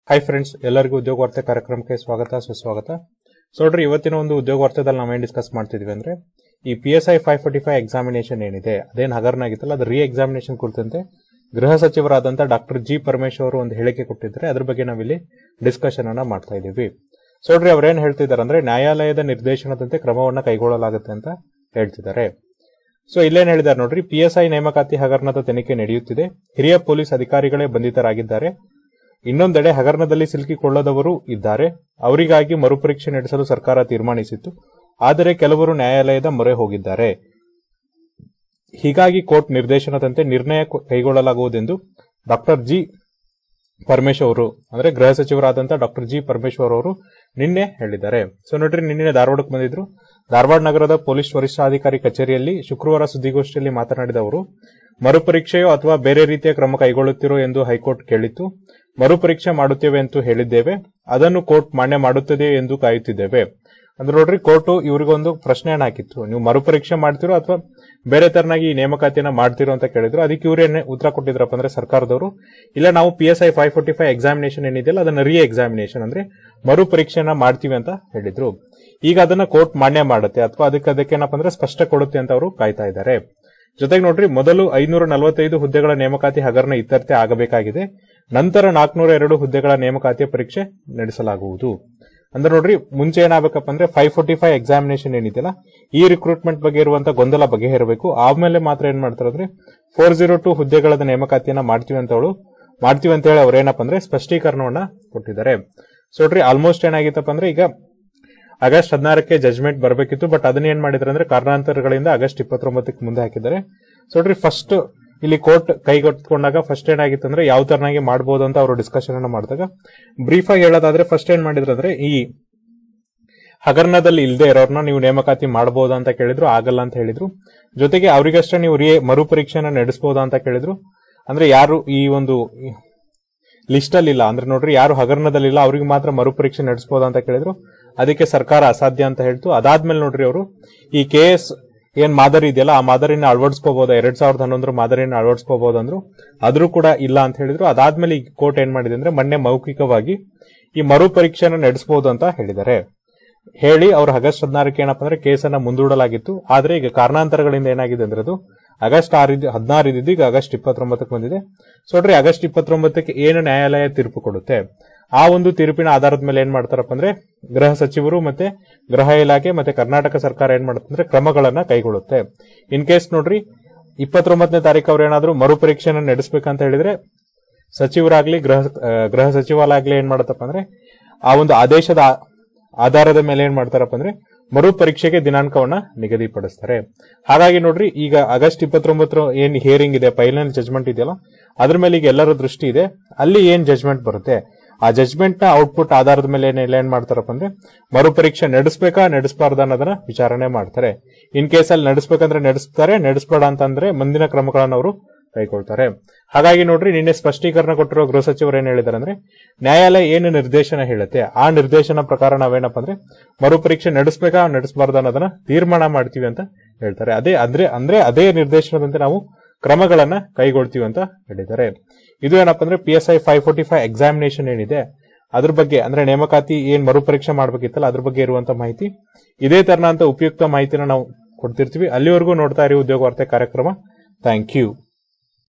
hi friends ಎಲ್ಲರಿಗೂ ಉದ್ಯೋಗ ವಾರ್ತೆ ಕಾರ್ಯಕ್ರಮಕ್ಕೆ ಸ್ವಾಗತ ಸುಸ್ವಾಗತ ಸೊ ನೋಡ್ರಿ ಇವತ್ತಿನ ಒಂದು ಉದ್ಯೋಗ ವಾರ್ತೆದಲ್ಲಿ ನಾವೇನ್ ಡಿಸ್ಕಸ್ ಮಾಡ್ತಿದ್ವಿ ಅಂದ್ರೆ ಈ P S I five forty five examination ಏನಿದೆ ಅದೇನ್ ಹಗರಣ ಆಗಿತ್ತಲ್ಲ ಅದು ರೀ ಎಕ್ಸಾಮಿನೇಷನ್ ಕುರಿತಂತೆ ಗೃಹ ಸಚಿವರಾದಂತ ಡಾಕ್ಟರ್ ಜಿ ಪರಮೇಶ್ವರ್ ಅವರು ಒಂದು ಹೇಳಿಕೆ ಕೊಟ್ಟಿದ್ದಾರೆ ಅದ್ರ ಬಗ್ಗೆ ನಾವಿಲ್ಲಿ ಡಿಸ್ಕಷನ್ ಅನ್ನ ಮಾಡ್ತಾ ಇದೀವಿ ಸೊ ನೋಡ್ರಿ ಅವ್ರೇನ್ ಹೇಳ್ತಿದ್ದಾರೆ ಅಂದ್ರೆ ನ್ಯಾಯಾಲಯದ ನಿರ್ದೇಶನದಂತೆ ಕ್ರಮವನ್ನ ಕೈಗೊಳ್ಳಲಾಗುತ್ತೆ ಅಂತ ಹೇಳ್ತಿದ್ದಾರೆ ಸೊ ಇಲ್ಲೇನ್ ಹೇಳಿದ್ದಾರೆ ನೋಡ್ರಿ ಪಿ ಎಸ್ ಐ ನೇಮಕಾತಿ ಹಗರಣದ ತನಿಖೆ ನಡೆಯುತ್ತಿದೆ ಹಿರಿಯ ಪೊಲೀಸ್ ಅಧಿಕಾರಿಗಳೇ ಬಂಧಿತರಾಗಿದ್ದಾರೆ ಇನ್ನೊಂದೆಡೆ ಹಗರಣದಲ್ಲಿ ಸಿಲುಕಿಕೊಳ್ಳದವರು ಇದ್ದಾರೆ ಅವರಿಗಾಗಿ ಮರುಪರೀಕ್ಷೆ ನಡೆಸಲು ಸರ್ಕಾರ ತೀರ್ಮಾನಿಸಿತ್ತು ಆದರೆ ಕೆಲವರು ನ್ಯಾಯಾಲಯದ ಮೊರೆ ಹೋಗಿದ್ದಾರೆ ಹೀಗಾಗಿ ಕೋರ್ಟ್ ನಿರ್ದೇಶನದಂತೆ ನಿರ್ಣಯ ಕೊ- ಕೈಗೊಳ್ಳಲಾಗುವುದೆಂದು ಡಾಕ್ಟರ್ ಜಿ ಪರಮೇಶ್ವರ್ ಅವರು ಅಂದ್ರೆ ಗೃಹ ಸಚಿವರಾದಂತಹ ಡಾಕ್ಟರ್ ಜಿ ಪರಮೇಶ್ವರ್ ಅವರು ನಿನ್ನೆ ಹೇಳಿದ್ದಾರೆ ಸೊ ನೋಡ್ರಿ ನಿನ್ನೆ ಧಾರವಾಡಕ್ಕೆ ಬಂದಿದ್ರು ಧಾರವಾಡ ನಗರದ ಪೊಲೀಸ್ ವರಿಷ್ಠಾಧಿಕಾರಿ ಕಚೇರಿಯಲ್ಲಿ ಶುಕ್ರವಾರ ಸುದ್ದಿಗೋಷ್ಠಿಯಲ್ಲಿ ಮಾತನಾಡಿದ ಅವರು ಮರುಪರೀಕ್ಷೆಯೋ ಅಥವಾ ಬೇರೆ ರೀತಿಯ ಕ್ರಮ ಕೈಗೊಳ್ಳುತ್ತಿರೋ ಎಂದು ಹೈಕೋರ್ಟ್ ಕೇಳಿತ್ತು ಮರುಪರೀಕ್ಷೆ ಮಾಡುತ್ತೇವೆ ಎಂದು ಹೇಳಿದ್ದೇವೆ ಅದನ್ನು ಕೋರ್ಟ್ ಮಾನ್ಯ ಮಾಡುತ್ತದೆ ಎಂದು ಕಾಯುತ್ತಿದ್ದೇವೆ ಅಂದ್ರೆ ನೋಡ್ರಿ ಕೋರ್ಟ್ ಇವ್ರಿಗೊಂದು ಪ್ರಶ್ನೆಯನ್ನ ಹಾಕಿತ್ತು ನೀವು ಮರುಪರೀಕ್ಷೆ ಮಾಡ್ತಿರೋ ಅಥವಾ ಬೇರೆ ತರನಾಗಿ ಈ ನೇಮಕಾತಿಯನ್ನ ಮಾಡ್ತಿರೋ ಅಂತ ಕೇಳಿದ್ರು ಅದಕ್ಕೆ ಇವ್ರೇನೆ ಉತ್ತರ ಕೊಟ್ಟಿದ್ರಪ್ಪ ಅಂದ್ರೆ ಸರ್ಕಾರದವರು ಇಲ್ಲ ನಾವು P S I five forty five examination ಏನಿದೆಯಲ್ಲ ಅದನ್ನ ರೀ ಎಕ್ಸಾಮಿನೇಷನ್ ಅಂದ್ರೆ ಮರುಪರೀಕ್ಷೆನ ಮಾಡ್ತೀವಿ ಅಂತ ಹೇಳಿದ್ರು ಈಗ ಅದನ್ನ ಕೋರ್ಟ್ ಮಾನ್ಯ ಮಾಡುತ್ತೆ ಅಥವಾ ಅದಕ್ಕೆ ಅದಕ್ಕೆ ಏನಪ್ಪ ಅಂದ್ರೆ ಸ್ಪಷ್ಟ ಕೊಡುತ್ತೆ ಅಂತ ಅವರು ಕಾಯ್ತಾ ಇದ್ದಾರೆ ಜೊತೆಗೆ ನೋಡ್ರಿ ಮೊದಲು ಐನೂರ ನಲವತ್ತೈದು ಹುದ್ದೆಗಳ ನೇಮಕಾತಿ ಹಗರಣ ಇತ್ಯರ್ಥ ಆಗಬೇಕಾಗಿದೆ ನಂತರ ನಾಲ್ಕನೂರ ಎರಡು ಹುದ್ದೆಗಳ ನೇಮಕಾತಿಯ ಪರೀಕ್ಷೆ ನಡೆಸಲಾಗುವುದು ಅಂದ್ರೆ ನೋಡ್ರಿ ಮುಂಚೆ ಏನಾಗಬೇಕಪ್ಪ ಅಂದ್ರೆ ಫೈವ್ ಫೋರ್ಟಿ ಫೈವ್ ಎಕ್ಸಾಮಿನೇಷನ್ ಏನಿದೆಯಲ್ಲ ಈ ರಿಕ್ರೂಟ್ಮೆಂಟ್ ಬಗ್ಗೆ ಇರುವಂತ ಗೊಂದಲ ಬಗೆಹರಬೇಕು ಆಮೇಲೆ ಮಾತ್ರ ಏನ್ ಮಾಡ್ತಾರೆ ಅಂದ್ರೆ ಫೋರ್ ಜೀರೋ ಟು ಹುದ್ದೆಗಳ ನೇಮಕಾತಿಯನ್ನ ಮಾಡ್ತೀವಿ ಅಂತ ಅವಳು ಮಾಡ್ತೀವಿ ಅಂತ ಹೇಳಿ ಅವ್ರೇನಪ್ಪ ಅಂದ್ರೆ ಸ್ಪಷ್ಟೀಕರಣವನ್ನ ಕೊಟ್ಟಿದ್ದಾರೆ ಸೊ ನೋಡ್ರಿ ಆಲ್ಮೋಸ್ಟ್ ಏನಾಗಿತ್ತಪ್ಪ ಅಂದ್ರೆ ಈಗ ಆಗಸ್ಟ್ ಹದಿನಾರಕ್ಕೆ ಜಜ್ಮೆಂಟ್ ಬರಬೇಕಿತ್ತು ಬಟ್ ಅದನ್ನ ಏನ್ ಮಾಡಿದ್ರೆ ಅಂದ್ರೆ ಕಾರಣಾಂತರಗಳಿಂದ ಆಗಸ್ಟ್ ಇಪ್ಪತ್ತೊಂಬತ್ತಕ್ಕೆ ಮುಂದೆ ಹಾಕಿದ್ದಾರೆ ಸೊ ನೋಡ್ರಿ ಫಸ್ಟ್ ಇಲ್ಲಿ ಕೋರ್ಟ್ ಕೈಗೆತ್ತಿಕೊಂಡಾಗ ಫಸ್ಟ್ ಏನಾಗಿತ್ತು ಅಂದ್ರೆ ಯಾವ ತರನಾಗಿ ಮಾಡಬಹುದು ಅಂತ ಅವರು ಡಿಸ್ಕಷನ್ ಅನ್ನ ಮಾಡಿದಾಗ ಬ್ರೀಫ್ ಆಗಿ ಹೇಳೋದಾದ್ರೆ ಫಸ್ಟ್ ಏನ್ ಮಾಡಿದ್ರು ಅಂದ್ರೆ ಈ ಹಗರಣದಲ್ಲಿ ಇಲ್ಲದೆ ಇರೋರ್ನ ನೀವು ನೇಮಕಾತಿ ಮಾಡಬಹುದಾ ಅಂತ ಕೇಳಿದ್ರು ಆಗಲ್ಲ ಅಂತ ಹೇಳಿದ್ರು ಜೊತೆಗೆ ಅವರಿಗಷ್ಟೇ ನೀವು ರೀ ಮರುಪರೀಕ್ಷೆನ ನಡೆಸಬಹುದಾ ಅಂತ ಕೇಳಿದ್ರು ಅಂದ್ರೆ ಯಾರು ಈ ಒಂದು ಲಿಸ್ಟ್ ಅಲ್ಲಿ ಇಲ್ಲ ಅಂದ್ರೆ ನೋಡ್ರಿ ಯಾರು ಹಗರಣದಲ್ಲಿಲ್ಲ ಅವ್ರಿಗೆ ಮಾತ್ರ ಮರುಪರೀಕ್ಷೆ ನಡೆಸಬಹುದಾ ಅಂತ ಕೇಳಿದ್ರು ಅದಕ್ಕೆ ಸರ್ಕಾರ ಅಸಾಧ್ಯ ಅಂತ ಹೇಳ್ತು ಅದಾದ್ಮೇಲೆ ನೋಡ್ರಿ ಅವರು ಈ ಕೆ ಎಸ್ ಏನ್ ಮಾದರಿ ಇದೆಯಲ್ಲ ಆ ಮಾದರಿನ ಅಳವಡಿಸ್ಕೋಬಹುದಾ ಎರಡ್ ಸಾವಿರದ ಹನ್ನೊಂದರ ಮಾದರಿನ ಅಳವಡಿಸ್ಕೋಬಹುದು ಅಂದ್ರು ಆದ್ರೂ ಕೂಡ ಇಲ್ಲ ಅಂತ ಹೇಳಿದ್ರು ಅದಾದ್ಮೇಲೆ ಈ ಕೋರ್ಟ್ ಏನ್ ಮಾಡಿದೆ ಅಂದ್ರೆ ಮೊನ್ನೆ ಮೌಖಿಕವಾಗಿ ಈ ಮರುಪರೀಕ್ಷೆನ ನಡೆಸಬಹುದು ಅಂತ ಹೇಳಿದ್ದಾರೆ ಹೇಳಿ ಅವ್ರು ಆಗಸ್ಟ್ ಹದಿನಾರಕ್ಕೆ ಏನಪ್ಪ ಅಂದ್ರೆ ಕೇಸನ್ನ ಮುಂದೂಡಲಾಗಿತ್ತು ಆದ್ರೆ ಈಗ ಕಾರಣಾಂತರಗಳಿಂದ ಏನಾಗಿದೆ ಅಂದ್ರೆ ಅದು ಆಗಸ್ಟ್ ಆರು ಹದಿನಾರು ಇದ್ದಿದ್ದು ಈಗ ಆಗಸ್ಟ್ ಇಪ್ಪತ್ತೊಂಬತ್ತಕ್ಕೆ ಬಂದಿದೆ ಸೊ ನೋಡ್ರಿ ಆಗಸ್ಟ್ ಇಪ್ಪತ್ತೊಂಬತ್ತಕ್ಕೆ ಏನು ನ್ಯಾಯಾಲಯ ತೀರ್ಪು ಕೊಡುತ್ತೆ ಆ ಒಂದು ತೀರ್ಪಿನ ಆಧಾರದ ಮೇಲೆ ಏನ್ ಮಾಡ್ತಾರಪ್ಪ ಅಂದ್ರೆ ಗೃಹ ಸಚಿವರು ಮತ್ತೆ ಗೃಹ ಇಲಾಖೆ ಮತ್ತೆ ಕರ್ನಾಟಕ ಸರ್ಕಾರ ಏನ್ ಮಾಡುತ್ತೆ ಅಂದ್ರೆ ಕ್ರಮಗಳನ್ನ ಕೈಗೊಳ್ಳುತ್ತೆ ಇನ್ ಕೇಸ್ ನೋಡ್ರಿ ಇಪ್ಪತ್ತೊಂಬತ್ತನೇ ತಾರೀಕು ಅವ್ರು ಏನಾದ್ರು ಮರುಪರೀಕ್ಷೆನ ನಡೆಸಬೇಕಂತ ಹೇಳಿದ್ರೆ ಸಚಿವರಾಗ್ಲಿ ಗೃಹ ಆ, ಗೃಹ ಸಚಿವಾಲಯ ಏನ್ ಮಾಡತ್ತಪ್ಪ ಅಂದ್ರೆ ಆ ಒಂದು ಆದೇಶದ ಆ- ಆಧಾರದ ಮೇಲೆ ಏನ್ ಮಾಡ್ತಾರಪ್ಪ ಅಂದ್ರೆ ಮರುಪರೀಕ್ಷೆಗೆ ದಿನಾಂಕವನ್ನ ನಿಗದಿಪಡಿಸ್ತಾರೆ ಹಾಗಾಗಿ ನೋಡ್ರಿ ಈಗ ಆಗಸ್ಟ್ ಇಪ್ಪತ್ತೊಂಬತ್ತರ ಏನ್ ಹಿಯರಿಂಗ್ ಇದೆ ಫೈನಲ್ ಜಜ್ಮೆಂಟ್ ಇದೆಯಲ್ಲ ಅದ್ರ ಮೇಲೆ ಈಗ ಎಲ್ಲರ ದೃಷ್ಟಿ ಇದೆ ಅಲ್ಲಿ ಏನ್ ಜಜ್ಮೆಂಟ್ ಬರುತ್ತೆ ಆ ಜಜ್ಮೆಂಟ್ ನ ಔಟ್ಪುಟ್ ಆಧಾರದ ಮೇಲೆ ಏನ್ ಏನ್ ಮಾಡ್ತಾರಪ್ಪ ಅಂದ್ರೆ ಮರುಪರೀಕ್ಷೆ ನಡೆಸಬೇಕಾ ನಡೆಸಬಾರ್ದ ಅನ್ನೋದನ್ನ ವಿಚಾರಣೆ ಮಾಡ್ತಾರೆ ಇನ್ ಕೇಸ್ ಅಲ್ಲಿ ನಡೆಸಬೇಕಂದ್ರೆ ನಡೆಸ್ತಾರೆ ನಡೆಸಬೇಡ ಅಂತಂದ್ರೆ ಮುಂದಿನ ಕ್ರಮಗಳನ್ನ ಅವರು ಕೈಗೊಳ್ತಾರೆ ಹಾಗಾಗಿ ನೋಡ್ರಿ ನಿನ್ನೆ ಸ್ಪಷ್ಟೀಕರಣ ಕೊಟ್ಟಿರೋ ಗೃಹ ಸಚಿವರು ಏನ್ ಹೇಳಿದಾರೆ ಅಂದ್ರೆ ನ್ಯಾಯಾಲಯ ಏನು ನಿರ್ದೇಶನ ಹೇಳುತ್ತೆ ಆ ನಿರ್ದೇಶನ ಪ್ರಕಾರ ನಾವೇನಪ್ಪ ಅಂದ್ರೆ ಮರುಪರೀಕ್ಷೆ ನಡೆಸಬೇಕಾ ನಡೆಸಬಾರ್ದ ಅನ್ನೋದನ್ನ ತೀರ್ಮಾನ ಮಾಡ್ತೀವಿ ಅಂತ ಹೇಳ್ತಾರೆ ಅದೇ ಅಂದ್ರೆ ಅಂದ್ರೆ ಅದೇ ನಿರ್ದೇಶನದಂತೆ ನಾವು ಕ್ರಮಗಳನ್ನ ಕೈಗೊಳ್ತೀವಿ ಅಂತ ಹೇಳಿದ್ದಾರೆ ಇದು ಏನಪ್ಪ ಅಂದ್ರೆ P S I five forty five examination ಏನಿದೆ ಅದ್ರ ಬಗ್ಗೆ ಅಂದ್ರೆ ನೇಮಕಾತಿ ಏನ್ ಮರುಪರೀಕ್ಷೆ ಮಾಡ್ಬೇಕಿತ್ತಲ್ಲ ಅದ್ರ ಬಗ್ಗೆ ಇರುವಂತ ಮಾಹಿತಿ ಇದೇ ತರನಂತ ಉಪಯುಕ್ತ ಮಾಹಿತಿನ ನಾವು ಕೊಡ್ತಿರ್ತೀವಿ ಅಲ್ಲಿವರೆಗೂ ನೋಡ್ತಾ ಇರಿ ಉದ್ಯೋಗ ವಾರ್ತೆ ಕಾರ್ಯಕ್ರಮ ಥ್ಯಾಂಕ್ ಯು